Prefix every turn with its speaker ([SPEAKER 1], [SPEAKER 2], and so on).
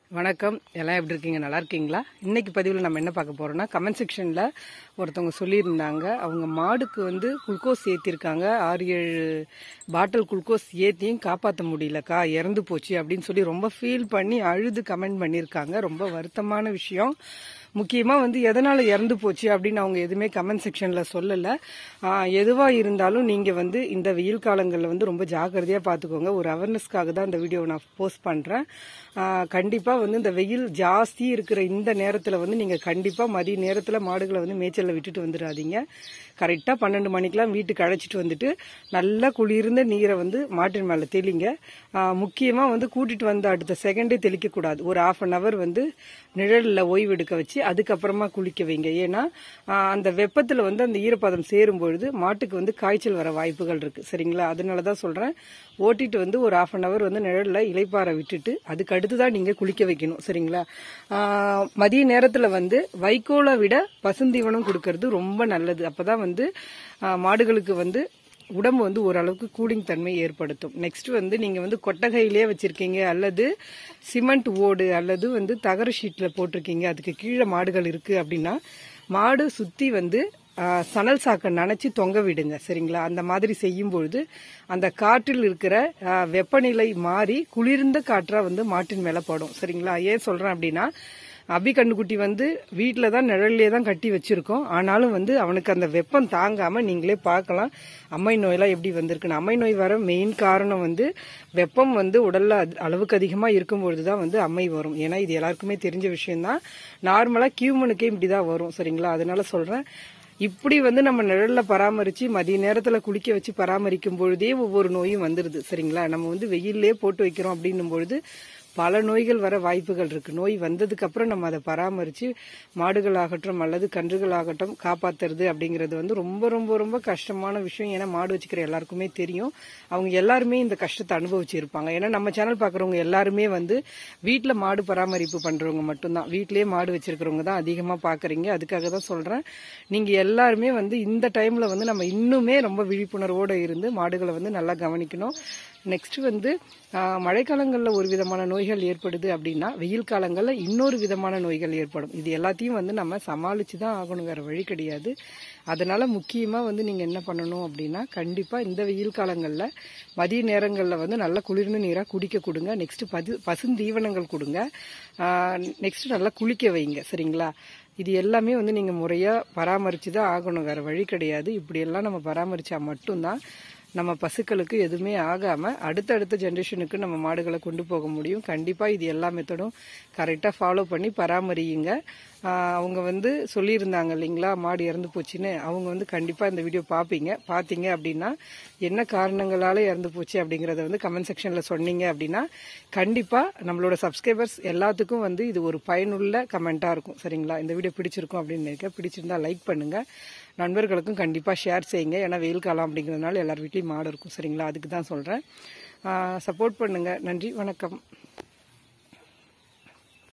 [SPEAKER 1] வணக்கம் எல்லாம் எப்படி இருக்கீங்க நல்லா இருக்கீங்களா இன்னைக்கு பதிவில் நம்ம என்ன பார்க்க போறோம்னா கமெண்ட் செக்ஷனில் ஒருத்தவங்க சொல்லியிருந்தாங்க அவங்க மாடுக்கு வந்து குளுக்கோஸ் ஏற்றிருக்காங்க ஆறு ஏழு பாட்டில் குளுக்கோஸ் ஏற்றியும் காப்பாற்ற முடியலக்கா இறந்து போச்சு அப்படின்னு சொல்லி ரொம்ப ஃபீல் பண்ணி அழுது கமெண்ட் பண்ணியிருக்காங்க ரொம்ப வருத்தமான விஷயம் முக்கியமாக வந்து எதனால் இறந்து போச்சு அப்படின்னு அவங்க எதுவுமே கமெண்ட் செக்ஷனில் சொல்லலை எதுவாக இருந்தாலும் நீங்கள் வந்து இந்த வெயில் காலங்களில் வந்து ரொம்ப ஜாக்கிரதையாக பார்த்துக்கோங்க ஒரு அவேர்னஸ்க்காக தான் இந்த வீடியோவை நான் போஸ்ட் பண்ணுறேன் கண்டிப்பாக வந்து இந்த வெயில் ஜாஸ்தி இருக்கிற இந்த நேரத்தில் வந்து நீங்கள் கண்டிப்பாக மதிய நேரத்தில் மாடுகளை வந்து மேய்ச்சலில் விட்டுட்டு வந்துடாதீங்க கரெக்டாக பன்னெண்டு மணிக்கெலாம் வீட்டுக்கு அழைச்சிட்டு வந்துட்டு நல்லா குளிர்ந்த நீரை வந்து மாட்டின் மேலே தெளிங்க முக்கியமாக வந்து கூட்டிட்டு வந்த அடுத்த செகண்டே தெளிக்கக்கூடாது ஒரு ஆஃப் அன் ஹவர் வந்து நிழலில் ஓய்வு எடுக்க வச்சு அதுக்கப்புறமா குளிக்க வைங்க ஏன்னா அந்த வெப்பத்தில் வந்து அந்த ஈரப்பதம் சேரும் பொழுது மாட்டுக்கு வந்து காய்ச்சல் வர வாய்ப்புகள் இருக்கு சரிங்களா அதனால தான் சொல்கிறேன் ஓட்டிட்டு வந்து ஒரு ஆஃப் அன் ஹவர் வந்து நிழலில் இலைப்பாறை விட்டுட்டு அதுக்கு அடுத்து தான் நீங்கள் குளிக்க வைக்கணும் சரிங்களா மதிய நேரத்தில் வந்து வைக்கோலை விட பசுந்தீவனம் கொடுக்கறது ரொம்ப நல்லது அப்பதான் வந்து மாடுகளுக்கு வந்து உடம்பு வந்து ஓரளவுக்கு கூலிங் தன்மை ஏற்படுத்தும் நெக்ஸ்ட் வந்து நீங்க வந்து கொட்டகையிலே வச்சிருக்கீங்க அல்லது சிமெண்ட் ஓடு அல்லது வந்து தகர ஷீட்ல போட்டிருக்கீங்க அதுக்கு கீழே மாடுகள் இருக்கு அப்படின்னா மாடு சுத்தி வந்து சணல் சாக்கை நனைச்சி தொங்க விடுங்க சரிங்களா அந்த மாதிரி செய்யும் பொழுது அந்த காற்றில் இருக்கிற வெப்பநிலை மாறி குளிர்ந்த காற்றா வந்து மாட்டின் மேல படும் சரிங்களா ஏன் சொல்றேன் அப்படின்னா அபி கண்ணுக்குட்டி வந்து வீட்டில் தான் நிழல்லே தான் கட்டி வச்சிருக்கோம் ஆனாலும் வந்து அவனுக்கு அந்த வெப்பம் தாங்காம நீங்களே பார்க்கலாம் அம்மை நோயெல்லாம் எப்படி வந்திருக்குன்னு அம்மை நோய் வர மெயின் காரணம் வந்து வெப்பம் வந்து உடல்ல அளவுக்கு அதிகமாக இருக்கும்பொழுது தான் வந்து அம்மை வரும் ஏன்னா இது எல்லாருக்குமே தெரிஞ்ச விஷயம்தான் நார்மலாக கியூமனுக்கே இப்படி தான் வரும் சரிங்களா அதனால சொல்றேன் இப்படி வந்து நம்ம நிழல்ல பராமரிச்சு மதிய நேரத்துல குளிக்க வச்சு பராமரிக்கும் பொழுதே ஒவ்வொரு நோயும் வந்துருது சரிங்களா நம்ம வந்து வெயிலே போட்டு வைக்கிறோம் அப்படின்னும் பொழுது பல நோய்கள் வர வாய்ப்புகள் இருக்கு நோய் வந்ததுக்கு அப்புறம் நம்ம அதை பராமரிச்சு மாடுகள் ஆகட்டும் அல்லது கன்றுகள் ஆகட்டும் காப்பாத்துறது அப்படிங்கிறது வந்து ரொம்ப ரொம்ப ரொம்ப கஷ்டமான விஷயம் ஏன்னா மாடு வச்சுக்கிற எல்லாருக்குமே தெரியும் அவங்க எல்லாருமே இந்த கஷ்டத்தை அனுபவிச்சிருப்பாங்க ஏன்னா நம்ம சேனல் பாக்குறவங்க எல்லாருமே வந்து வீட்டுல மாடு பராமரிப்பு பண்றவங்க மட்டும்தான் வீட்லயே மாடு வச்சிருக்கிறவங்க தான் அதிகமா பாக்குறீங்க அதுக்காக தான் சொல்றேன் நீங்க எல்லாருமே வந்து இந்த டைம்ல வந்து நம்ம இன்னுமே ரொம்ப விழிப்புணர்வோட இருந்து மாடுகளை வந்து நல்லா கவனிக்கணும் நெக்ஸ்ட் வந்து மழைக்காலங்களில் ஒரு விதமான நோய்கள் ஏற்படுது அப்படின்னா வெயில் காலங்களில் இன்னொரு விதமான நோய்கள் ஏற்படும் இது எல்லாத்தையும் வந்து நம்ம சமாளித்து தான் ஆகணும் வேறு வழி கிடையாது அதனால முக்கியமாக வந்து நீங்கள் என்ன பண்ணணும் அப்படின்னா கண்டிப்பாக இந்த வெயில் காலங்களில் மதிய நேரங்களில் வந்து நல்லா குளிர்ந்த நீராக குடிக்க கொடுங்க நெக்ஸ்ட் பது பசுந்தீவனங்கள் கொடுங்க நெக்ஸ்ட் நல்லா குளிக்க வைங்க சரிங்களா இது எல்லாமே வந்து நீங்கள் முறையாக பராமரித்து தான் ஆகணும் வேறு வழி கிடையாது இப்படியெல்லாம் நம்ம பராமரித்தா மட்டும்தான் நம்ம பசுக்களுக்கு எதுவுமே ஆகாமல் அடுத்தடுத்த ஜென்ரேஷனுக்கு நம்ம மாடுகளை கொண்டு போக முடியும் கண்டிப்பாக இது எல்லா மெத்தடும் கரெக்டாக ஃபாலோ பண்ணி பராமரியுங்க அவங்க வந்து சொல்லியிருந்தாங்க இல்லைங்களா மாடு இறந்து போச்சுன்னு அவங்க வந்து கண்டிப்பாக இந்த வீடியோ பார்ப்பீங்க பார்த்தீங்க அப்படின்னா என்ன காரணங்களால இறந்து போச்சு அப்படிங்கிறத வந்து கமெண்ட் செக்ஷனில் சொன்னீங்க அப்படின்னா கண்டிப்பாக நம்மளோட சப்ஸ்கிரைபர்ஸ் எல்லாத்துக்கும் வந்து இது ஒரு பயனுள்ள கமெண்ட்டாக இருக்கும் சரிங்களா இந்த வீடியோ பிடிச்சிருக்கும் அப்படின்னு நினைக்க பிடிச்சிருந்தா லைக் பண்ணுங்கள் நண்பர்களுக்கும் கண்டிப்பாக ஷேர் செய்யுங்க ஏன்னா வெயில் காலம் அப்படிங்கிறதுனால எல்லார் வீட்லேயும் மாடு இருக்கும் சரிங்களா அதுக்கு தான் சொல்கிறேன் சப்போர்ட் பண்ணுங்கள் நன்றி வணக்கம்